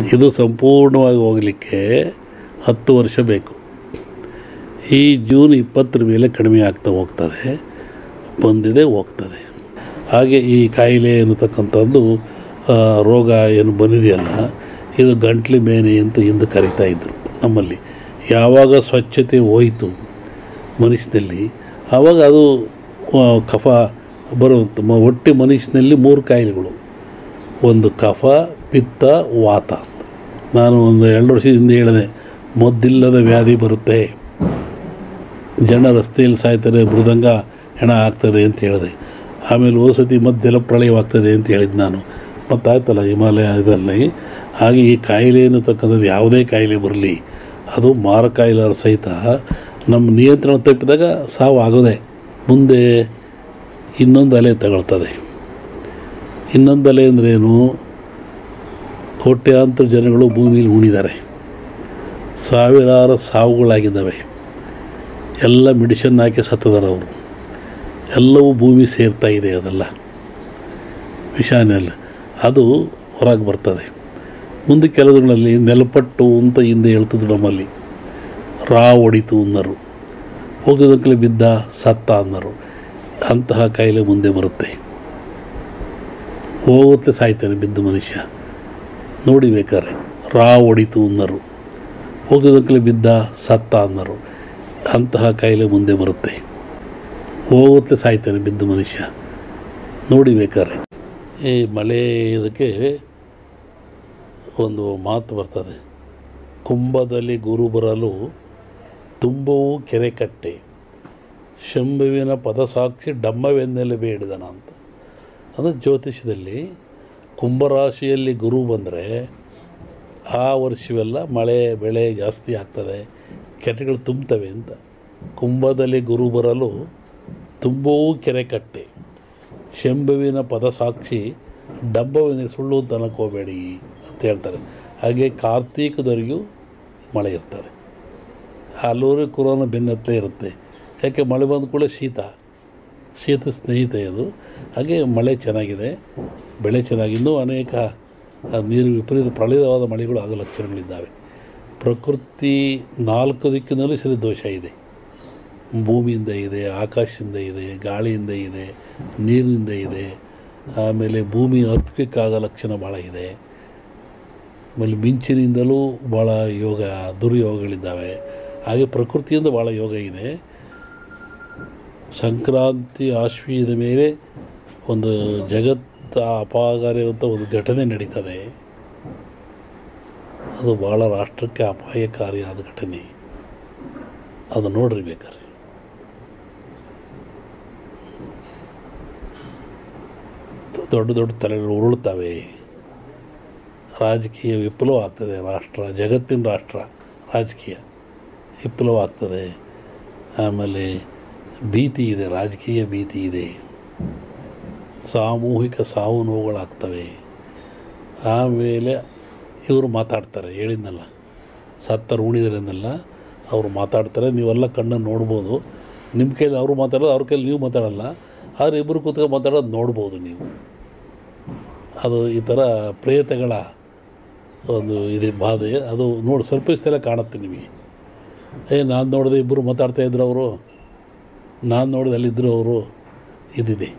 ಇದು ಸಂಪೂರ್ಣವಾಗಿ ಹೋಗಲಿಕ್ಕೆ ಹತ್ತು ವರ್ಷ ಬೇಕು ಈ ಜೂನ್ ಇಪ್ಪತ್ತರ ಮೇಲೆ ಕಡಿಮೆ ಆಗ್ತಾ ಹೋಗ್ತದೆ ಬಂದಿದೆ ಹೋಗ್ತದೆ ಹಾಗೆ ಈ ಕಾಯಿಲೆ ಅನ್ನತಕ್ಕಂಥದ್ದು ಆ, ರೋಗ ಏನು ಬಂದಿದೆಯಲ್ಲ ಇದು ಗಂಟ್ಲು ಬೇನೆ ಅಂತ ಹಿಂದೆ ಕರಿತಾ ಇದ್ದರು ನಮ್ಮಲ್ಲಿ ಯಾವಾಗ ಸ್ವಚ್ಛತೆ ಹೋಯಿತು ಮನುಷ್ಯನಲ್ಲಿ ಆವಾಗ ಅದು ಆ, ಕಫ ಬರುವಂಥ ಮ- ಒಟ್ಟು ಮನುಷ್ಯನಲ್ಲಿ ಮೂರು ಕಾಯಿಲೆಗಳು ಒಂದು ಕಫ ಪಿತ್ತ ವಾತ ಅಂತ ನಾನು ಒಂದು ಎರಡು ವರ್ಷದಿಂದ ಹೇಳಿದೆ ಮದ್ದಿಲ್ಲದ ವ್ಯಾಧಿ ಬರುತ್ತೆ ಜನ ರಸ್ತೆಯಲ್ಲಿ ಸಾಯ್ತಾರೆ ಮೃದಂಗ ಹೆಣ ಆಗ್ತದೆ ಅಂತ ಹೇಳಿದೆ ಆಮೇಲೆ ಓಸತಿ ಮತ್ತು ಜಲಪ್ರಳಯವಾಗ್ತದೆ ಅಂತ ಹೇಳಿದ್ದು ನಾನು ಮತ್ತು ಆಯ್ತಲ್ಲ ಹಿಮಾಲಯ ಇದರಲ್ಲಿ ಹಾಗೆ ಈ ಕಾಯಿಲೆ ಅನ್ನತಕ್ಕಂಥದ್ದು ಯಾವುದೇ ಕಾಯಿಲೆ ಬರಲಿ ಅದು ಮಾರಕಾಯಿಲೆ ಸಹಿತ ನಮ್ಮ ನಿಯಂತ್ರಣ ತಪ್ಪಿದಾಗ ಸಾವು ಆಗೋದೆ ಮುಂದೆ ಇನ್ನೊಂದು ಅಲೆ ತಗೊಳ್ತದೆ ಇನ್ನೊಂದು ಅಲೆ ಅಂದ್ರೇನು ಕೋಟ್ಯಾಂತರ ಜನಗಳು ಭೂಮಿಯಲ್ಲಿ ಉಣಿದ್ದಾರೆ ಸಾವಿರಾರು ಸಾವುಗಳಾಗಿದ್ದಾವೆ ಎಲ್ಲ ಮೆಡಿಷನ್ ಹಾಕಿ ಸತ್ತದಾರ ಅವರು ಎಲ್ಲವೂ ಭೂಮಿ ಸೇರ್ತಾ ಇದೆ ಅದೆಲ್ಲ ವಿಷಾನೆಲ್ಲ ಅದು ಹೊರಗೆ ಬರ್ತದೆ ಮುಂದೆ ಕೆಲವುಗಳಲ್ಲಿ ನೆಲಪಟ್ಟು ಅಂತ ಹಿಂದೆ ಹೇಳ್ತಿದ್ರು ನಮ್ಮಲ್ಲಿ ರಾ ಹೊಡಿತು ಅನ್ನರು ಹೋಗೋದಕ್ಕಲೆ ಬಿದ್ದ ಸತ್ತ ಅನ್ನರು ಅಂತಹ ಕಾಯಿಲೆ ಮುಂದೆ ಬರುತ್ತೆ ಹೋಗುತ್ತೆ ಸಾಯ್ತಾನೆ ಬಿದ್ದು ಮನುಷ್ಯ ನೋಡಿ ಬೇಕಾರೆ ರಾ ಹೊಡಿತು ಅನ್ನರು ಹೋಗೋದಕ್ಕಲೆ ಬಿದ್ದ ಸತ್ತ ಅನ್ನರು ಅಂತಹ ಕಾಯಿಲೆ ಮುಂದೆ ಬರುತ್ತೆ ಹೋಗುತ್ತೆ ಸಾಯ್ತಾನೆ ಬಿದ್ದು ಮನುಷ್ಯ ನೋಡಿ ಬೇಕಾರೆ ಈ ಮಳೆ ಇದಕ್ಕೆ ಒಂದು ಮಾತು ಬರ್ತದೆ ಕುಂಭದಲ್ಲಿ ಗುರು ಬರಲು ತುಂಬವೂ ಕೆರೆ ಕಟ್ಟೆ ಶಂಭುವಿನ ಪದಸಾಕ್ಷಿ ಡಮ್ಮವೆನ್ನೆಲೆ ಬೇಡಿದನ ಅಂತ ಅದು ಜ್ಯೋತಿಷದಲ್ಲಿ ಕುಂಭರಾಶಿಯಲ್ಲಿ ಗುರು ಬಂದರೆ ಆ ವರ್ಷವೆಲ್ಲ ಮಳೆ ಬೆಳೆ ಜಾಸ್ತಿ ಆಗ್ತದೆ ಕೆರೆಗಳು ತುಂಬ್ತವೆ ಅಂತ ಕುಂಭದಲ್ಲಿ ಗುರು ಬರಲು ತುಂಬವೂ ಕೆರೆ ಕಟ್ಟೆ ಶಂಭುವಿನ ಪದಸಾಕ್ಷಿ ಡಂಬವಿನ ಸುಳ್ಳು ಅಂತ ಅನ್ಕೋಬೇಡಿ ಅಂತ ಹೇಳ್ತಾರೆ ಹಾಗೆ ಕಾರ್ತೀಕದವರೆಗೂ ಮಳೆ ಇರ್ತದೆ ಹಲವರು ಕೊರೋನಾ ಬೆನ್ನತ್ತಲೇ ಇರುತ್ತೆ ಯಾಕೆ ಮಳೆ ಬಂದ ಕೂಡ ಶೀತ ಶೀತ ಸ್ನೇಹಿತ ಇದು ಹಾಗೆ ಮಳೆ ಚೆನ್ನಾಗಿದೆ ಬೆಳೆ ಚೆನ್ನಾಗಿದ್ದು ಅನೇಕ ಆ, ನೀರು ವಿಪರೀತ ಪ್ರಳಯವಾದ ಮಳೆಗಳು ಆಗೋ ಲಕ್ಷಣಗಳಿದ್ದಾವೆ ಪ್ರಕೃತಿ ನಾಲ್ಕು ದಿಕ್ಕಿನಲ್ಲೂ ಸರಿ ದೋಷ ಇದೆ ಭೂಮಿಯಿಂದ ಇದೆ ಆಕಾಶದಿಂದ ಇದೆ ಗಾಳಿಯಿಂದ ಇದೆ ನೀರಿನಿಂದ ಇದೆ ಆಮೇಲೆ ಭೂಮಿ ಹತ್ಲಿಕ್ಕಾಗೋ ಲಕ್ಷಣ ಭಾಳ ಇದೆ ಆಮೇಲೆ ಮಿಂಚಿನಿಂದಲೂ ಭಾಳ ಯೋಗ ದುರ್ಯೋಗಗಳಿದ್ದಾವೆ ಹಾಗೆ ಪ್ರಕೃತಿಯಿಂದ ಭಾಳ ಯೋಗ ಇದೆ ಸಂಕ್ರಾಂತಿ ಆಶ್ವೀಯದ ಮೇಲೆ ಒಂದು ಜಗತ್ತ ಅಪಾಯಕಾರಿಯಾದಂಥ ಒಂದು ಘಟನೆ ನಡೀತದೆ ಅದು ಭಾಳ ರಾಷ್ಟ್ರಕ್ಕೆ ಅಪಾಯಕಾರಿಯಾದ ಘಟನೆ ಅದು ನೋಡ್ರಿ ಬೇಕಾದ್ರೆ ದೊಡ್ಡ ದೊಡ್ಡ ತಲೆಗಳು ಉರುಳ್ತವೆ ರಾಜಕೀಯ ವಿಪ್ಲವ ಆಗ್ತದೆ ರಾಷ್ಟ್ರ ಜಗತ್ತಿನ ರಾಷ್ಟ್ರ ರಾಜಕೀಯ ವಿಪ್ಲವ ಆಗ್ತದೆ ಆಮೇಲೆ ಭೀತಿ ಇದೆ ರಾಜಕೀಯ ಭೀತಿ ಇದೆ ಸಾಮೂಹಿಕ ಸಾವು ನೋವುಗಳಾಗ್ತವೆ ಆಮೇಲೆ ಇವರು ಮಾತಾಡ್ತಾರೆ ಹೇಳಿದ್ನಲ್ಲ ಸತ್ತರು ಉಣಿದ್ರನ್ನೆಲ್ಲ ಅವರು ಮಾತಾಡ್ತಾರೆ ನೀವೆಲ್ಲ ಕಣ್ಣನ್ನು ನೋಡ್ಬೋದು ನಿಮ್ಮ ಕೈಲಿ ಅವರು ಮಾತಾಡೋದು ಅವ್ರ ಕೈಲಿ ನೀವು ಮಾತಾಡಲ್ಲ ಆದರೆ ಇಬ್ಬರು ಕೂತ್ಕೊಂಡು ಮಾತಾಡೋದು ನೋಡ್ಬೋದು ನೀವು ಅದು ಈ ಥರ ಪ್ರೇತಗಳ ಒಂದು ಇದೆ ಬಾಧೆ ಅದು ನೋಡಿ ಸ್ವಲ್ಪ ದಿವಸದಲ್ಲೇ ಕಾಣುತ್ತೆ ನಿಮಗೆ ಏ ನಾನು ನೋಡಿದೆ ಇಬ್ಬರು ಮಾತಾಡ್ತಾ ಇದ್ರು ಅವರು ನಾನು ನೋಡಿದೆ ಅಲ್ಲಿದ್ದರು ಅವರು ಇದಿದೆ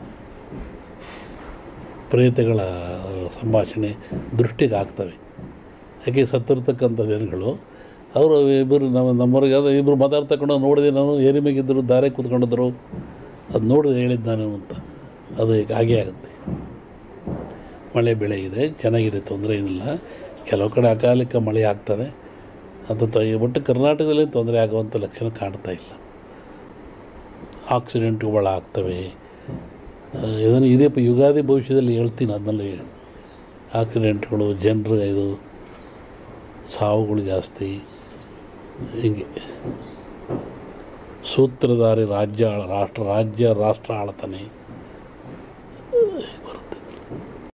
ಪ್ರೇತಗಳ ಸಂಭಾಷಣೆ ದೃಷ್ಟಿಗೆ ಆಗ್ತವೆ ಯಾಕೆ ಸತ್ತಿರ್ತಕ್ಕಂಥ ಜನಗಳು ಅವರು ಇಬ್ಬರು ನಮ್ಮ ನಮ್ಮವ್ರಿಗೆ ಅದು ಇಬ್ಬರು ಮಾತಾಡ್ತಕೊಂಡು ನೋಡಿದೆ ನಾನು ಏರಿ ಮೇಗಿದ್ದರು ದಾರೆ ಕೂತ್ಕೊಂಡಿದ್ರು ಅದು ನೋಡಿದೆ ಹೇಳಿದ್ದು ನಾನು ಅಂತ ಅದು ಈಗ ಹಾಗೇ ಆಗುತ್ತೆ ಮಳೆ ಬೆಳೆ ಇದೆ ಚೆನ್ನಾಗಿದೆ ತೊಂದರೆ ಏನಿಲ್ಲ ಕೆಲವು ಕಡೆ ಅಕಾಲಿಕ ಮಳೆ ಆಗ್ತದೆ ಅದು ತ ಬಟ್ ಕರ್ನಾಟಕದಲ್ಲಿ ತೊಂದರೆ ಆಗುವಂಥ ಲಕ್ಷಣ ಕಾಣ್ತಾ ಇಲ್ಲ ಆಕ್ಸಿಡೆಂಟ್ಗಳು ಭಾಳ ಆಗ್ತವೆ ಆ, ಇದನ್ನು ಇದೇ ಪ- ಯುಗಾದಿ ಭವಿಷ್ಯದಲ್ಲಿ ಹೇಳ್ತೀನಿ ಅದನ್ನೆಲ್ಲ ಹೇಳಿ ಆಕ್ಸಿಡೆಂಟ್ಗಳು ಜನರು ಇದು ಸಾವುಗಳು ಜಾಸ್ತಿ ಹೀಗೆ ಸೂತ್ರಧಾರಿ ರಾಜ್ಯ ಆಳ ರಾಷ್ಟ್ರ ರಾಜ್ಯ ರಾಷ್ಟ್ರ ಆಳ್ತಾನೆ ಬರುತ್ತೆ